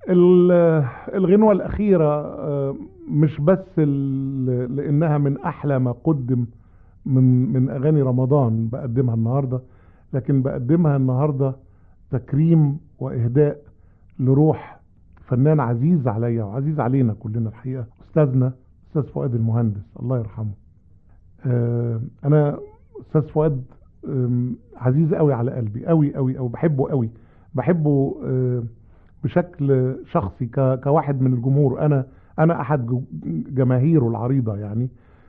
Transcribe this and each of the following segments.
ال- الغنوة الأخيرة آه، مش بس ال- لأنها من أحلى ما قدم من من أغاني رمضان بقدمها النهاردة لكن بقدمها النهاردة تكريم وإهداء لروح فنان عزيز عليا وعزيز علينا كلنا الحقيقة أستاذنا أستاذ فؤاد المهندس الله يرحمه آه، أنا أستاذ فؤاد آم، عزيز قوي على قلبي قوي قوي قوي بحبه قوي بحبه آه، بشكل شخصي ك- كواحد من الجمهور انا انا احد جو- جماهيره العريضه يعني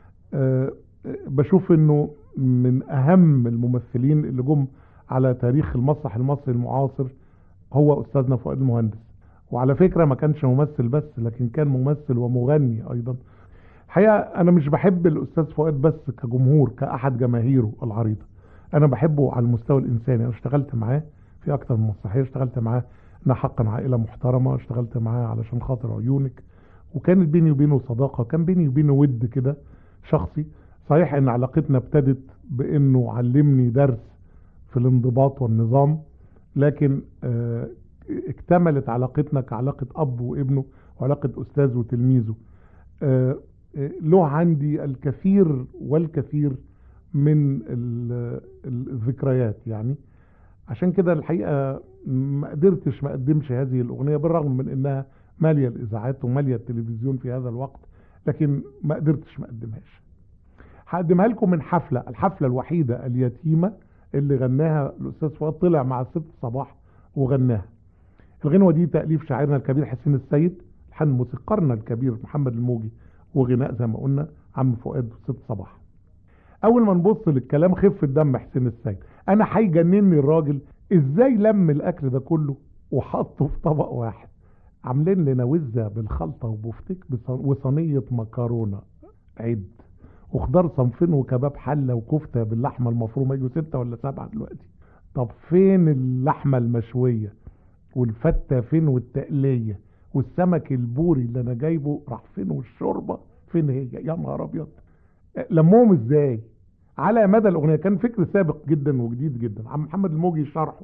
آه، آه، بشوف انه من اهم الممثلين اللي جم على تاريخ المسرح المصري المعاصر هو استاذنا فؤاد المهندس وعلى فكره ما كانش ممثل بس لكن كان ممثل ومغني ايضا الحقيقه انا مش بحب الاستاذ فؤاد بس كجمهور كاحد جماهيره العريضه انا بحبه على المستوى الانساني انا اشتغلت معاه في اكتر من مسرحيه اشتغلت معاه انا حقا عائله محترمه اشتغلت معاه علشان خاطر عيونك وكانت بيني وبينه صداقه كان بيني وبينه ود كده شخصي صحيح ان علاقتنا ابتدت بانه علمني درس في الانضباط والنظام لكن آه، اكتملت علاقتنا كعلاقه اب وابنه وعلاقه استاذ وتلميذه آه، آه، له عندي الكثير والكثير من ال- الذكريات يعني عشان كده الحقيقه ما قدرتش ما اقدمش هذه الاغنيه بالرغم من انها ماليه الاذاعات وماليه التلفزيون في هذا الوقت لكن ما قدرتش ما اقدمهاش هقدمها لكم من حفله الحفله الوحيده اليتيمه اللي غناها الاستاذ فؤاد طلع مع ست صباح وغناها الغنوه دي تاليف شاعرنا الكبير حسين السيد لحن موسيقارنا الكبير محمد الموجي وغناء زي ما قلنا عم فؤاد وست صباح اول ما نبص للكلام خفه دم حسين السيد انا هيجنني الراجل ازاي لم الاكل ده كله وحطه في طبق واحد عاملين لنا وزه بالخلطه وبفتيك بص- وصينيه مكرونه عد وخضار صنفين وكباب حله وكفته باللحمه المفرومه يجوا سته ولا سبعه دلوقتي طب فين اللحمه المشويه والفته فين والتقليه والسمك البوري اللي انا جايبه راح فين والشوربه فين هي يا نهار ابيض لمهم ازاي على مدى الاغنيه كان فكر سابق جدا وجديد جدا عم محمد الموجي شرحه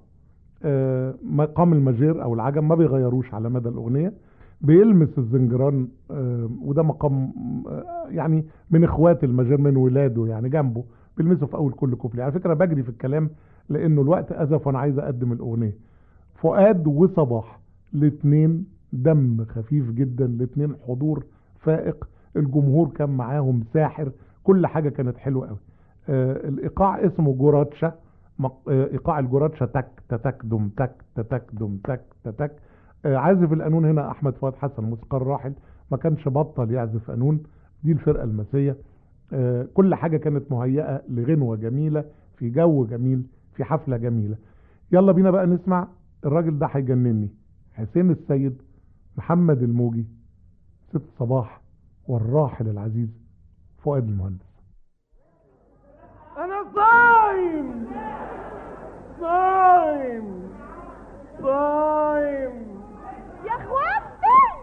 آه، مقام المجير او العجم ما بيغيروش على مدى الاغنيه بيلمس الزنجران آه، وده مقام آه، يعني من اخوات المجير من ولاده يعني جنبه بيلمسه في اول كل كوبلي على فكره بجري في الكلام لانه الوقت ازف وانا عايز اقدم الاغنيه فؤاد وصباح الاثنين دم خفيف جدا الاثنين حضور فائق الجمهور كان معاهم ساحر كل حاجه كانت حلوه قوي آه الايقاع اسمه جوراتشا مق- آه ايقاع الجوراتشا تك تتك دم تك تتك دم تك تتك آه عازف القانون هنا احمد فؤاد حسن موسيقار راحل ما كانش بطل يعزف قانون دي الفرقه المسيه آه كل حاجه كانت مهيئه لغنوه جميله في جو جميل في حفله جميله يلا بينا بقى نسمع الراجل ده هيجنني حسين السيد محمد الموجي ست صباح والراحل العزيز فؤاد المهندس انا صايم صايم صايم يا اخواتي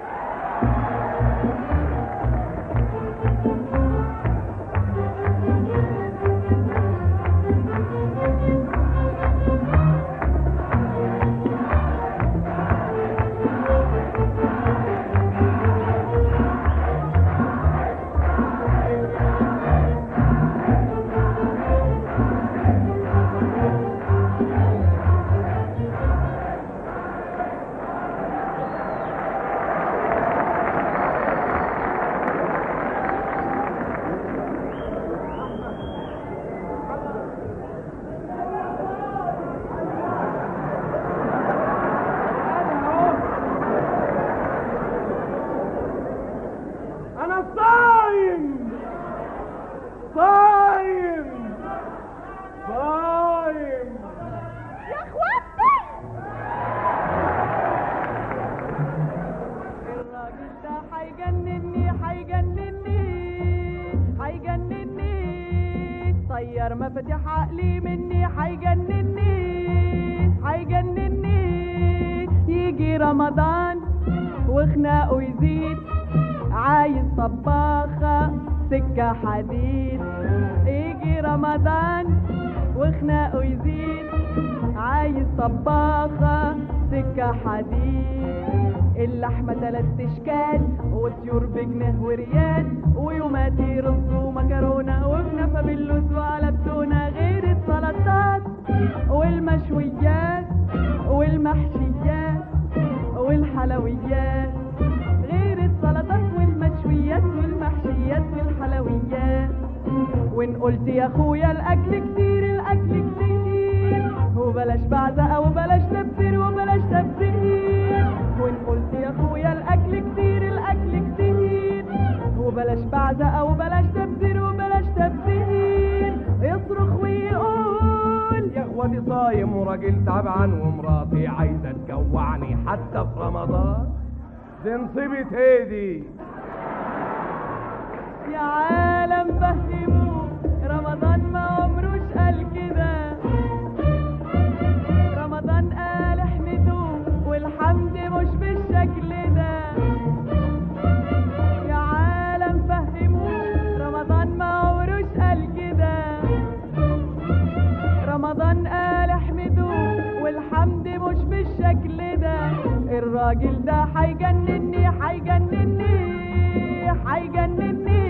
انا صايم صايم صايم يا اخواتي الراجل ده هيجنني هيجنني هيجنني طير مفاتيح عقلي مني هيجنني هيجنني يجي رمضان وخناقه يزيد عايز طباخة سكة حديد يجي رمضان وخناقه يزيد عايز طباخة سكة حديد اللحمة تلات اشكال وطيور بجنيه وريال ويوماتي رز ومكرونة وكنافة باللوز وعلى بتونة غير السلطات والمشويات والمحشيات والحلويات غير السلطات والمشويات والمحشيات والحلويات وان قلت يا اخويا الاكل كتير الاكل كتير وبلاش بعزقه وبلاش تبذير وبلاش تبذير وان قلت يا اخويا الاكل كتير الاكل كتير وبلاش بعزقه وبلاش تبذير وبلاش تبذير يصرخ ويقول يا اخواتي صايم وراجل تعبان ومراتي عايزه تجوعني حتى في رمضان دي نصيبة هادي يا عالم فهموا رمضان ما عمروش قال كده رمضان قال احمدوه والحمد مش بالشكل ده يا عالم فهموا رمضان ما عمروش قال كده رمضان قال احمدوه والحمد مش بالشكل ده الراجل ده هيجنني هيجنني هيجنني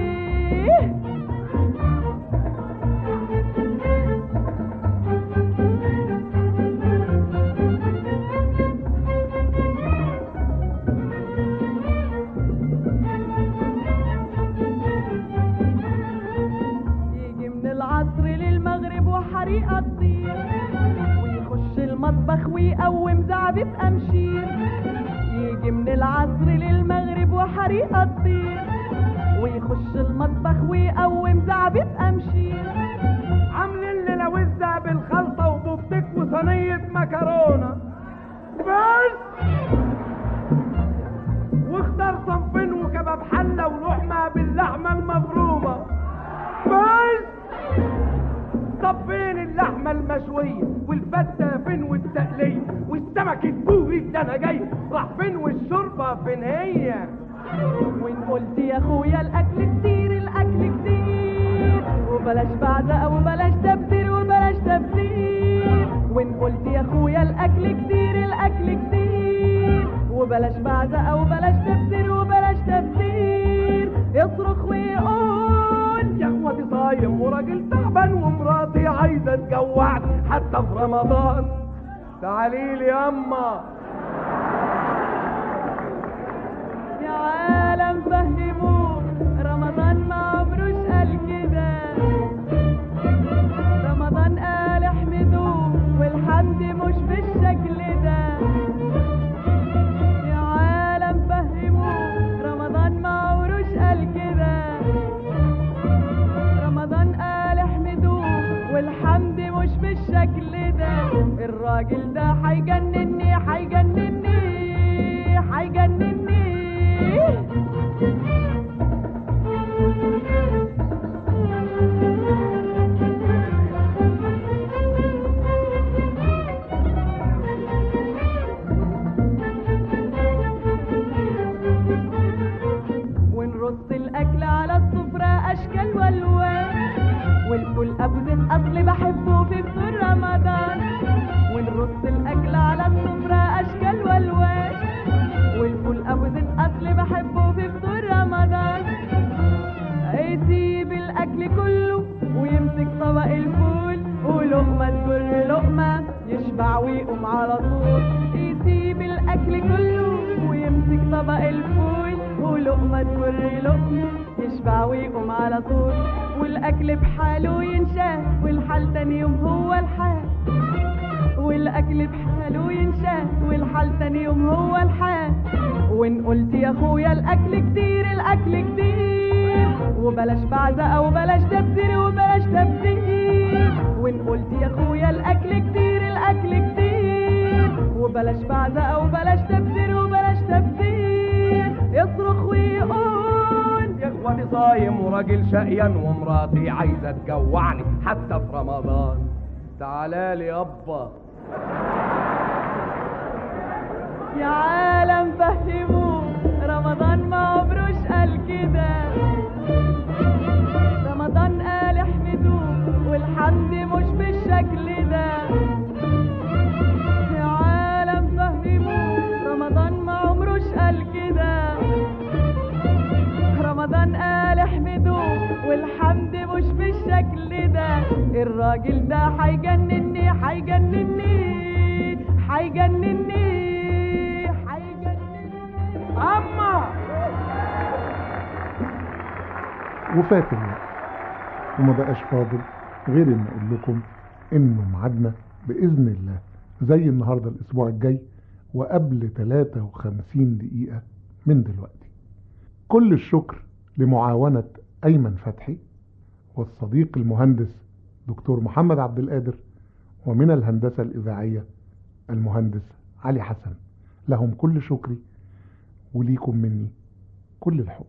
يجي من العصر للمغرب وحريقة تطير ويخش المطبخ ويقوم زعبيب أمشير يجي من العصر للمغرب وحريقة تطير ويخش المطبخ ويقوم زعبيب أمشير عاملين لي لوزة بالخلطة وبفتك وصينية مكرونة بس واختار صنفين وكباب حلة ولحمة باللحمة المفرومة بس طب فين اللحمة المشوية والفتة فين والتقلية والسمك البوري اللي انا جاي راح فين والشوربة فين هي وإن قلت يا أخويا الأكل كتير الأكل كتير وبلاش بعزقة وبلاش تبذير وبلاش تبذير وإن قلت يا أخويا الأكل كتير الأكل كتير وبلاش بعزقة وبلاش تبذير وبلاش تبذير يصرخ ويقول يا اخواتي صايم وراجل تعبان ومراتي عايزه تجوعني حتى في رمضان تعالي لي ياما يا عالم فهموه رمضان ما عمروش قال كده رمضان قال احمدوه والحمد مش بالشكل ده يا عالم فهموه رمضان ما عمروش قال كده رمضان قال احمدوه والحمد مش بالشكل ده الراجل ده هيجنني هيجنني هيجنني ونرص الاكل على السفرة اشكال والوان والفول ابو زيت اصل بحبه في فطور رمضان ونرص الاكل على السفرة اشكال والوان والفول ابو زيت اصل بحبه في فطور رمضان يسيب الاكل كله ويمسك طبق الفول ولقمة تجر لقمة يشبع ويقوم على طول يسيب الاكل كله ويمسك طبق الفول ولقمة تجر لقمة يشبع ويقوم على طول والاكل بحاله ينشاه والحال تاني يوم هو الحال والاكل بحاله ينشاه والحال تاني يوم هو الحال وان قلت يا اخويا الاكل كتير الاكل كتير وبلاش بعزقه وبلاش تبذير وبلاش تبذير وان قلت يا اخويا الاكل كتير الاكل كتير وبلاش بعزقه وبلاش تبذير وبلاش تبذير يصرخ ويقول يا اخواتي صايم وراجل شقيان ومراتي عايزه تجوعني حتى في رمضان تعالى لي يابا يا عالم فهموه رمضان ما عمروش قال كده رمضان قال احمدوه والحمد مش بالشكل ده يا عالم فهموه رمضان ما عمروش قال والحمد مش بالشكل ده الراجل ده هيجنني هيجنني هيجنني هيجنني اما وفات الوقت وما بقاش فاضل غير ان اقول لكم انه ميعادنا باذن الله زي النهارده الاسبوع الجاي وقبل 53 دقيقة من دلوقتي كل الشكر لمعاونة ايمن فتحي والصديق المهندس دكتور محمد عبد القادر ومن الهندسة الإذاعية المهندس علي حسن لهم كل شكري وليكم مني كل الحب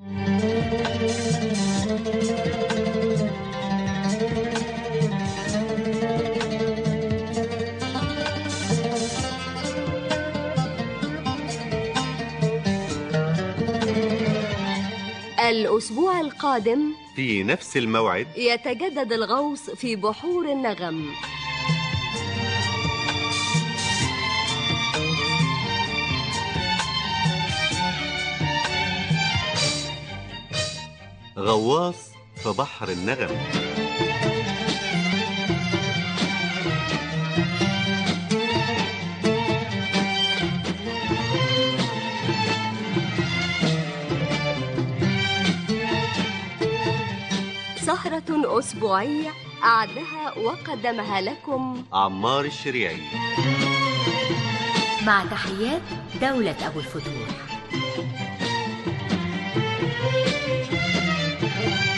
الأسبوع القادم في نفس الموعد يتجدد الغوص في بحور النغم غواص في بحر النغم سهرة أسبوعية أعدها وقدمها لكم عمار الشريعي مع تحيات دولة أبو الفتوح